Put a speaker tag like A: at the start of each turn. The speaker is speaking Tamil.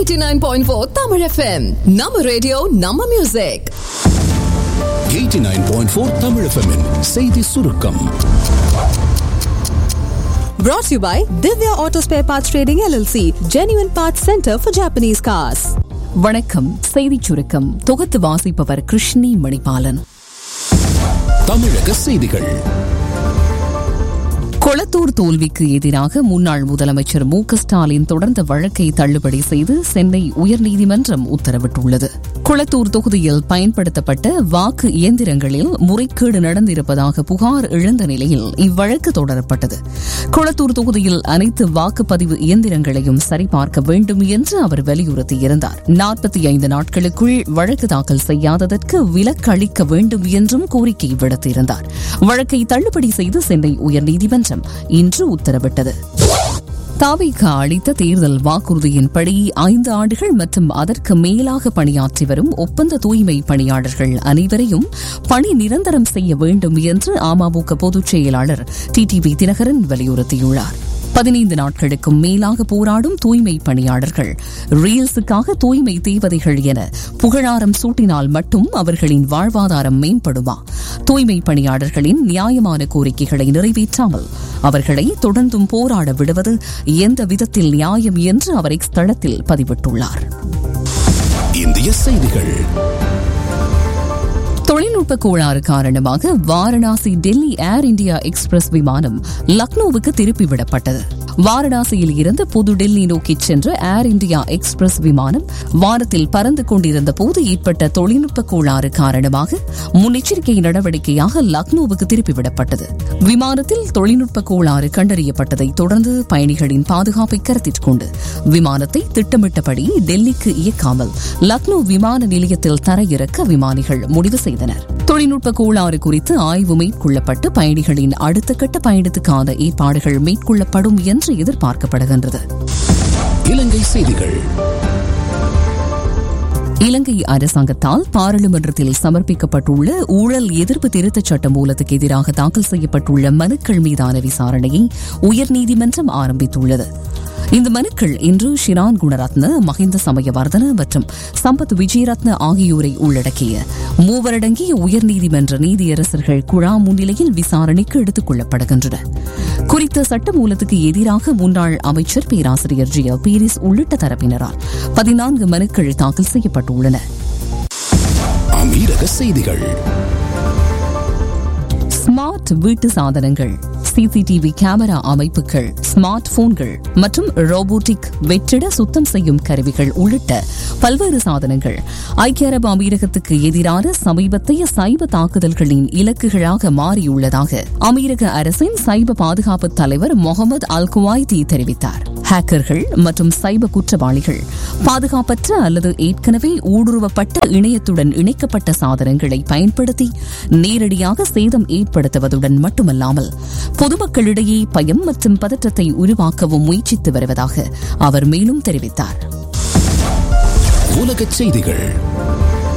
A: 89.4 Tamil FM நம்ம ரேடியோ நம்ம மியூசிக்
B: 89.4 தமிழ் FM -இன் செய்தி சுருக்கம்
C: Brought to you by Divya Auto Spare Parts Trading LLC, Genuine Parts Center for Japanese Cars.
D: வணக்கம் செய்திச் சுருக்கம் தொகுத்து வாசிப்பவர் கிருஷ்ணி மணிபாலன்
B: தமிழக செய்திகள்
D: கொளத்தூர் தோல்விக்கு எதிராக முன்னாள் முதலமைச்சர் மு க ஸ்டாலின் தொடர்ந்த வழக்கை தள்ளுபடி செய்து சென்னை உயர்நீதிமன்றம் உத்தரவிட்டுள்ளது கொளத்தூர் தொகுதியில் பயன்படுத்தப்பட்ட வாக்கு இயந்திரங்களில் முறைகேடு நடந்திருப்பதாக புகார் எழுந்த நிலையில் இவ்வழக்கு தொடரப்பட்டது கொளத்தூர் தொகுதியில் அனைத்து வாக்குப்பதிவு இயந்திரங்களையும் சரிபார்க்க வேண்டும் என்று அவர் வலியுறுத்தியிருந்தார் நாற்பத்தி ஐந்து நாட்களுக்குள் வழக்கு தாக்கல் செய்யாததற்கு விலக்கு அளிக்க வேண்டும் என்றும் கோரிக்கை விடுத்திருந்தார் வழக்கை தள்ளுபடி செய்து சென்னை உயர்நீதிமன்றம் இன்று உத்தரவிட்டது தாவிக அளித்த தேர்தல் வாக்குறுதியின்படி ஐந்து ஆண்டுகள் மற்றும் அதற்கு மேலாக பணியாற்றி வரும் ஒப்பந்த தூய்மை பணியாளர்கள் அனைவரையும் பணி நிரந்தரம் செய்ய வேண்டும் என்று அமமுக பொதுச் செயலாளர் டிடிவி தினகரன் வலியுறுத்தியுள்ளார் பதினைந்து நாட்களுக்கும் மேலாக போராடும் தூய்மை பணியாளர்கள் ரீல்ஸுக்காக தூய்மை தேவதைகள் என புகழாரம் சூட்டினால் மட்டும் அவர்களின் வாழ்வாதாரம் மேம்படுமா தூய்மை பணியாளர்களின் நியாயமான கோரிக்கைகளை நிறைவேற்றாமல் அவர்களை தொடர்ந்தும் போராட விடுவது எந்த விதத்தில் நியாயம் என்று அவர் எக்ஸ் தளத்தில் பதிவிட்டுள்ளார்
B: இந்திய செய்திகள்
D: தொழில்நுட்ப கோளாறு காரணமாக Varanasi Delhi air India express விமானம் லக்னோவுக்கு திருப்பிவிடப்பட்டது வாரணாசியில் இருந்து புதுடெல்லி நோக்கி சென்ற ஏர் இந்தியா எக்ஸ்பிரஸ் விமானம் வானத்தில் பறந்து கொண்டிருந்த போது ஏற்பட்ட தொழில்நுட்ப கோளாறு காரணமாக முன்னெச்சரிக்கை நடவடிக்கையாக லக்னோவுக்கு திருப்பிவிடப்பட்டது விமானத்தில் தொழில்நுட்ப கோளாறு கண்டறியப்பட்டதை தொடர்ந்து பயணிகளின் பாதுகாப்பை கருத்தில் கொண்டு விமானத்தை திட்டமிட்டபடி டெல்லிக்கு இயக்காமல் லக்னோ விமான நிலையத்தில் தரையிறக்க விமானிகள் முடிவு செய்தனர் தொழில்நுட்ப கோளாறு குறித்து ஆய்வு மேற்கொள்ளப்பட்டு பயணிகளின் அடுத்த கட்ட பயணத்துக்கான ஏற்பாடுகள் மேற்கொள்ளப்படும் என்று எதிர்பார்க்கப்படுகின்றது
B: இலங்கை செய்திகள்
D: இலங்கை அரசாங்கத்தால் பாராளுமன்றத்தில் சமர்ப்பிக்கப்பட்டுள்ள ஊழல் எதிர்ப்பு திருத்தச் சட்ட மூலத்துக்கு எதிராக தாக்கல் செய்யப்பட்டுள்ள மனுக்கள் மீதான விசாரணையை உயர்நீதிமன்றம் ஆரம்பித்துள்ளது இந்த மனுக்கள் இன்று ஷிரான் குணரத்ன மஹிந்த சமயவர்தன மற்றும் சம்பத் விஜயரத்ன ஆகியோரை உள்ளடக்கிய மூவரடங்கிய உயர்நீதிமன்ற நீதியரசர்கள் குழா முன்னிலையில் விசாரணைக்கு எடுத்துக் கொள்ளப்படுகின்றன குறித்த சட்ட மூலத்துக்கு எதிராக முன்னாள் அமைச்சர் பேராசிரியர் ஜி எல் பீரிஸ் உள்ளிட்ட தரப்பினரால் பதினான்கு மனுக்கள் தாக்கல் செய்யப்பட்டுள்ளன
B: அமீரக செய்திகள்
D: ஸ்மார்ட் வீட்டு சாதனங்கள் சிசிடிவி கேமரா அமைப்புகள் ஸ்மார்ட் போன்கள் மற்றும் ரோபோட்டிக் வெற்றிட சுத்தம் செய்யும் கருவிகள் உள்ளிட்ட பல்வேறு சாதனங்கள் ஐக்கிய அரபு அமீரகத்துக்கு எதிரான சமீபத்தைய சைப தாக்குதல்களின் இலக்குகளாக மாறியுள்ளதாக அமீரக அரசின் சைப பாதுகாப்பு தலைவர் முகமது அல் குவாய்தி தெரிவித்தார் ஹேக்கர்கள் மற்றும் சைப குற்றவாளிகள் பாதுகாப்பற்ற அல்லது ஏற்கனவே ஊடுருவப்பட்ட இணையத்துடன் இணைக்கப்பட்ட சாதனங்களை பயன்படுத்தி நேரடியாக சேதம் ஏற்படுத்துவதுடன் மட்டுமல்லாமல் பொதுமக்களிடையே பயம் மற்றும் பதற்றத்தை உருவாக்கவும் முயற்சித்து வருவதாக அவர் மேலும் தெரிவித்தார்
B: உலகச் செய்திகள்